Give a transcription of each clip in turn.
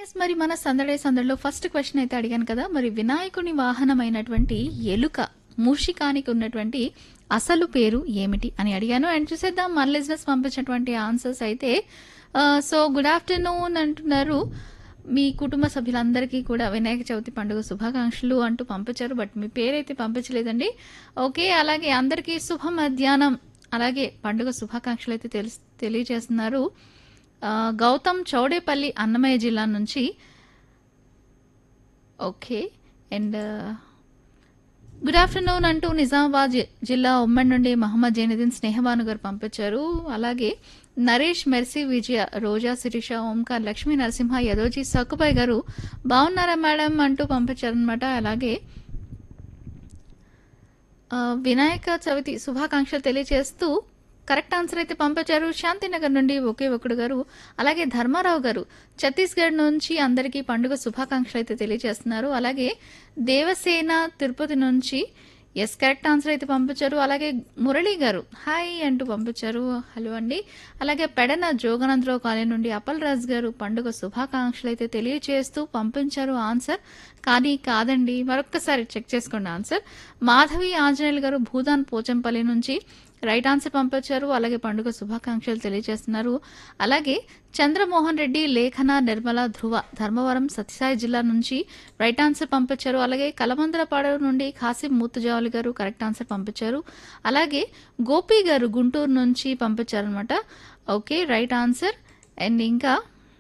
yes మరి మన సందడే సందడిలో ఫస్ట్ క్వశ్చన్ అయితే అడిగాను కదా మరి వినాయకుని వాహనమైనటువంటి ఎలుక మూషికానికి ఉన్నటువంటి అసలు పేరు ఏమిటి అని అడిగాను అండ్ చూసేద్దాం మన లిజినెస్ పంపించినటువంటి ఆన్సర్స్ అయితే సో గుడ్ ఆఫ్టర్నూన్ అంటున్నారు మీ కుటుంబ సభ్యులందరికీ కూడా వినాయక చవితి పండుగ శుభాకాంక్షలు అంటూ పంపించారు బట్ మీ పేరైతే పంపించలేదండి ఓకే అలాగే అందరికీ శుభ మధ్యాహ్నం అలాగే పండుగ శుభాకాంక్షలు అయితే తెలుసు తెలియజేస్తున్నారు ఆ, గౌతమ్ చౌడేపల్లి అన్నమయ్య జిల్లా నుంచి ఓకే అండ్ గుడ్ ఆఫ్టర్నూన్ అంటూ నిజామాబాద్ జి- జిల్లా ఉమ్మడి నుండి మహమ్మద్ జైనుద్దీన్ స్నేహబాను గారు పంపించారు అలాగే నరేష్ మెర్సీ విజయ రోజా శిరీష ఓంకార్ లక్ష్మీ నరసింహ యదోజీ సక్కుబాయ్ గారు బాగున్నారా మేడం అంటూ పంపించారనమాట అలాగే ఆ, వినాయక చవితి శుభాకాంక్షలు తెలియజేస్తూ కరెక్ట్ ఆన్సర్ అయితే పంపించారు శాంతినగర్ నుండి ఒకే ఒకడు గారు అలాగే ధర్మారావు గారు ఛత్తీస్గఢ్ నుంచి అందరికీ పండుగ శుభాకాంక్షలు అయితే తెలియజేస్తున్నారు అలాగే దేవసేన తిరుపతి నుంచి ఎస్ కరెక్ట్ ఆన్సర్ అయితే పంపించారు అలాగే మురళి గారు హాయ్ అంటూ పంపించారు హలో అండి అలాగే పెడన జోగనందరావు కాలనీ నుండి అపల్ రాజ్ గారు పండుగ శుభాకాంక్షలు అయితే తెలియజేస్తూ పంపించారు ఆన్సర్ కానీ కాదండి మరొక్కసారి చెక్ చేసుకోండి ఆన్సర్ మాధవి ఆంజనేయులు గారు భూదాన్ పోచంపల్లి నుంచి రైట్ ఆన్సర్ పంపించారు అలాగే పండుగ శుభాకాంక్షలు తెలియజేస్తున్నారు అలాగే చంద్రమోహన్ రెడ్డి లేఖన నిర్మల ధ్రువ ధర్మవరం సత్యసాయి జిల్లా నుంచి రైట్ ఆన్సర్ పంపించారు అలాగే కలమందలపాడు నుండి ఖాసిం మూతుజావలి గారు కరెక్ట్ ఆన్సర్ పంపించారు అలాగే గోపి గారు గుంటూరు నుంచి పంపించారనమాట ఓకే రైట్ ఆన్సర్ అండ్ ఇంకా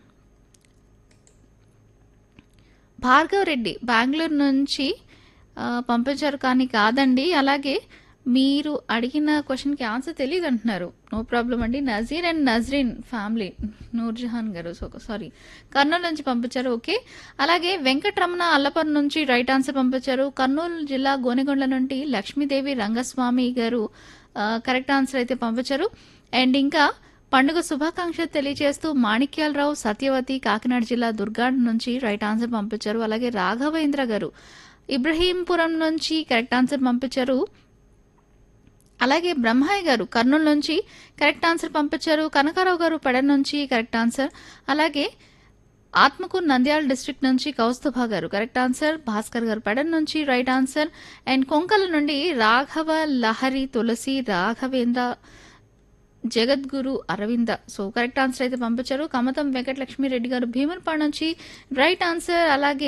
భార్గవ్ రెడ్డి బెంగళూరు నుంచి ఆ, పంపించారు కానీ కాదండి అలాగే మీరు అడిగిన క్వశ్చన్కి ఆన్సర్ తెలియదు అంటున్నారు నో ప్రాబ్లం అండి నజీర్ అండ్ నజరీన్ ఫ్యామిలీ నూర్జహాన్ గారు సో సారీ కర్నూలు నుంచి పంపించారు ఓకే అలాగే వెంకటరమణ అల్లపర్ నుంచి రైట్ ఆన్సర్ పంపించారు కర్నూలు జిల్లా గోనెగొండ నుండి లక్ష్మీదేవి రంగస్వామి గారు ఆ, కరెక్ట్ ఆన్సర్ అయితే పంపించారు అండ్ ఇంకా పండుగ శుభాకాంక్షలు తెలియజేస్తూ మాణిక్యాలరావు సత్యవతి కాకినాడ జిల్లా దుర్గాడ్ నుంచి రైట్ ఆన్సర్ పంపించారు అలాగే రాఘవేంద్ర గారు ఇబ్రహీంపురం నుంచి కరెక్ట్ ఆన్సర్ పంపించారు అలాగే బ్రహ్మాయి గారు కర్నూలు నుంచి కరెక్ట్ ఆన్సర్ పంపించారు కనకారావు గారు పెడ నుంచి కరెక్ట్ ఆన్సర్ అలాగే ఆత్మకూరు నంద్యాల డిస్ట్రిక్ట్ నుంచి కౌస్తుభా గారు కరెక్ట్ ఆన్సర్ భాస్కర్ గారు పెడన్ నుంచి రైట్ ఆన్సర్ అండ్ కొంకల నుండి Raghava Lahari Tulasi Raghavendra Jagadguru Aravinda so correct answer అయితే పంపించారు కమతం వెంకటలక్ష్మి రెడ్డి గారు భీమన్పాడు నుంచి రైట్ ఆన్సర్ అలాగే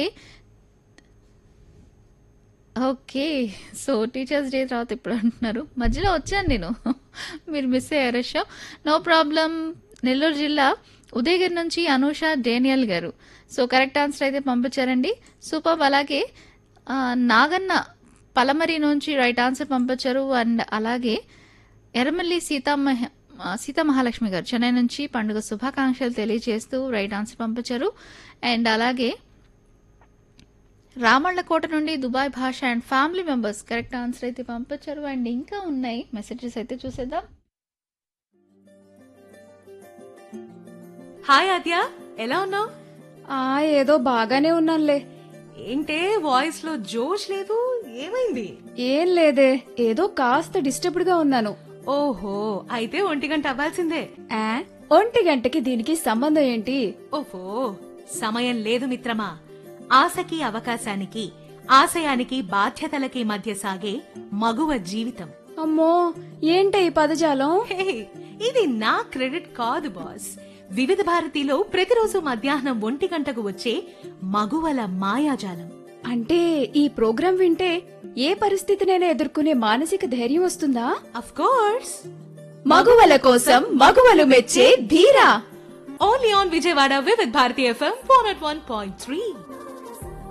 ఓకే సో టీచర్స్ డే తర్వాత ఇప్పుడు అంటున్నారు మధ్యలో వచ్చాను నేను మీరు మిస్ అయ్యారు షో నో ప్రాబ్లం నెల్లూరు జిల్లా ఉదయగిరి నుంచి అనూష డేనియల్ గారు సో కరెక్ట్ ఆన్సర్ అయితే పంపించారండి సూపర్ అలాగే ఆ, నాగన్న పలమరి నుంచి రైట్ ఆన్సర్ పంపించారు అండ్ అలాగే ఎర్రమల్లి సీతామహ ఆ, సీతామహాలక్ష్మి గారు చెన్నై నుంచి పండుగ శుభాకాంక్షలు తెలియజేస్తూ రైట్ ఆన్సర్ పంపించారు అండ్ అలాగే రామళ్ళకోట నుండి Dubai Basha and family members correct answer అయితే పంపించారు అండ్ ఇంకా ఉన్నాయి మెసేజెస్ అయితే చూసేద్దాం హాయ్ ఆద్య ఎలా ఉన్నావు ఆ ఏదో బాగానే ఉన్నానులే ఏంటే వాయిస్ లో జోష్ లేదు ఏమైంది ఏం లేదే ఏదో కాస్త డిస్టర్బ్డ్ గా ఉన్నాను ఓహో అయితే ఒంటి గంట అవ్వాల్సిందే ఆ, ఒంటి గంటకి దీనికి సంబంధం ఏంటి ఓహో సమయం లేదు మిత్రమా ఆశకి అవకాశానికి ఆశయానికి బాధ్యతలకి మధ్య సాగే మగువ జీవితం అమ్మో ఏంటి ఈ పదజాలం హే, ఇది నా క్రెడిట్ కాదు బాస్ వివిధ భారతిలో ప్రతిరోజు మధ్యాహ్నం ఒంటి గంటకు వచ్చే మగువల మాయాజాలం అంటే ఈ ప్రోగ్రాం వింటే ఏ పరిస్థితినైనా ఎదుర్కొనే మానసిక ధైర్యం వస్తుందా అఫ్ కోర్స్ మగువల కోసం మగువలు మెచ్చే Dheera only on Vijayawada Vividh Bharati FM four at one point three